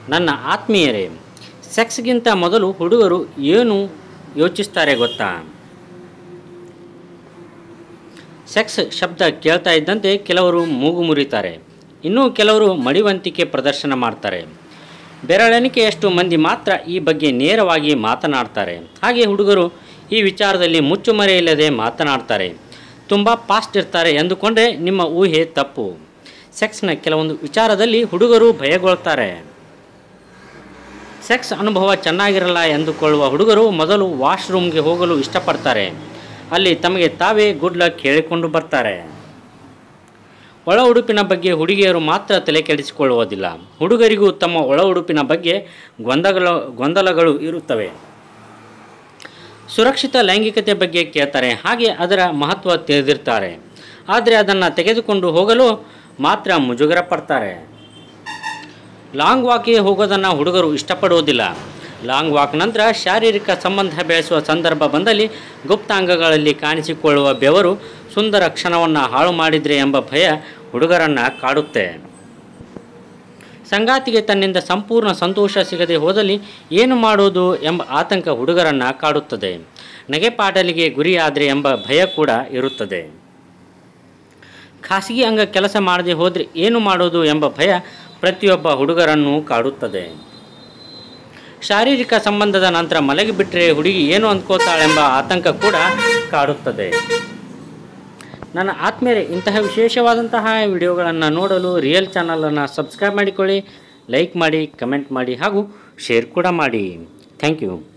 ನನ್ನ ಆತ್ಮೀಯರೇ ಸೆಕ್ಸ್ಗಿಂತ ಮೊದಲು ಹುಡುಗರು ಏನು ಯೋಚಿಸ್ತಾರೆ ಗೊತ್ತಾ ಸೆಕ್ಸ್ ಶಬ್ದ ಕೇಳ್ತಾ ಇದ್ದಂತೆ ಕೆಲವರು ಮೂಗು ಮುರಿತಾರೆ ಇನ್ನೂ ಕೆಲವರು ಮಡಿವಂತಿಕೆ ಪ್ರದರ್ಶನ ಮಾಡ್ತಾರೆ ಬೆರಳೆಣಿಕೆಯಷ್ಟು ಮಂದಿ ಮಾತ್ರ ಈ ಬಗ್ಗೆ ನೇರವಾಗಿ ಮಾತನಾಡ್ತಾರೆ ಹಾಗೆ ಹುಡುಗರು ಈ ವಿಚಾರದಲ್ಲಿ ಮುಚ್ಚುಮರೆಯಿಲ್ಲದೆ ಮಾತನಾಡ್ತಾರೆ ತುಂಬ ಫಾಸ್ಟ್ ಇರ್ತಾರೆ ಎಂದುಕೊಂಡ್ರೆ ನಿಮ್ಮ ಊಹೆ ತಪ್ಪು ಸೆಕ್ಸ್ನ ಕೆಲವೊಂದು ವಿಚಾರದಲ್ಲಿ ಹುಡುಗರು ಭಯಗೊಳ್ತಾರೆ ಸೆಕ್ಸ್ ಅನುಭವ ಚೆನ್ನಾಗಿರಲ್ಲ ಎಂದುಕೊಳ್ಳುವ ಹುಡುಗರು ಮೊದಲು ವಾಶ್ರೂಮ್ಗೆ ಹೋಗಲು ಇಷ್ಟಪಡ್ತಾರೆ ಅಲ್ಲಿ ತಮಗೆ ತಾವೇ ಗುಡ್ ಲಕ್ ಹೇಳಿಕೊಂಡು ಬರ್ತಾರೆ ಒಳ ಉಡುಪಿನ ಬಗ್ಗೆ ಹುಡುಗಿಯರು ಮಾತ್ರ ತಲೆ ಕೆಡಿಸಿಕೊಳ್ಳುವುದಿಲ್ಲ ಹುಡುಗರಿಗೂ ತಮ್ಮ ಒಳ ಉಡುಪಿನ ಬಗ್ಗೆ ಗೊಂದಲ ಗೊಂದಲಗಳು ಇರುತ್ತವೆ ಸುರಕ್ಷಿತ ಲೈಂಗಿಕತೆ ಬಗ್ಗೆ ಕೇಳ್ತಾರೆ ಹಾಗೆ ಅದರ ಮಹತ್ವ ತಿಳಿದಿರ್ತಾರೆ ಆದರೆ ಅದನ್ನು ತೆಗೆದುಕೊಂಡು ಹೋಗಲು ಮಾತ್ರ ಮುಜುಗರ ಪಡ್ತಾರೆ ಲಾಂಗ್ ವಾಕಿಗೆ ಹೋಗೋದನ್ನು ಹುಡುಗರು ಇಷ್ಟಪಡುವುದಿಲ್ಲ ಲಾಂಗ್ ವಾಕ್ ನಂತರ ಶಾರೀರಿಕ ಸಂಬಂಧ ಬೆಳೆಸುವ ಸಂದರ್ಭ ಬಂದಲ್ಲಿ ಗುಪ್ತಾಂಗಗಳಲ್ಲಿ ಕಾಣಿಸಿಕೊಳ್ಳುವ ಬೆವರು ಸುಂದರ ಕ್ಷಣವನ್ನು ಹಾಳು ಮಾಡಿದರೆ ಎಂಬ ಭಯ ಹುಡುಗರನ್ನು ಕಾಡುತ್ತೆ ಸಂಗಾತಿಗೆ ತನ್ನಿಂದ ಸಂಪೂರ್ಣ ಸಂತೋಷ ಸಿಗದೆ ಹೋದಲ್ಲಿ ಏನು ಮಾಡುವುದು ಎಂಬ ಆತಂಕ ಹುಡುಗರನ್ನು ಕಾಡುತ್ತದೆ ನಗೆಪಾಟಲಿಗೆ ಗುರಿಯಾದರೆ ಎಂಬ ಭಯ ಕೂಡ ಇರುತ್ತದೆ ಖಾಸಗಿ ಅಂಗ ಕೆಲಸ ಮಾಡದೆ ಹೋದರೆ ಏನು ಮಾಡೋದು ಎಂಬ ಭಯ ಪ್ರತಿಯೊಬ್ಬ ಹುಡುಗರನ್ನು ಕಾಡುತ್ತದೆ ಶಾರೀರಿಕ ಸಂಬಂಧದ ನಂತರ ಮಲಗಿಬಿಟ್ರೆ ಹುಡುಗಿ ಏನು ಅಂದ್ಕೋತಾಳೆಂಬ ಆತಂಕ ಕೂಡ ಕಾಡುತ್ತದೆ ನನ್ನ ಆತ್ಮೀಯರೇ ಇಂತಹ ವಿಶೇಷವಾದಂತಹ ವಿಡಿಯೋಗಳನ್ನು ನೋಡಲು ರಿಯಲ್ ಚಾನಲನ್ನು ಸಬ್ಸ್ಕ್ರೈಬ್ ಮಾಡಿಕೊಳ್ಳಿ ಲೈಕ್ ಮಾಡಿ ಕಮೆಂಟ್ ಮಾಡಿ ಹಾಗೂ ಶೇರ್ ಕೂಡ ಮಾಡಿ ಥ್ಯಾಂಕ್ ಯು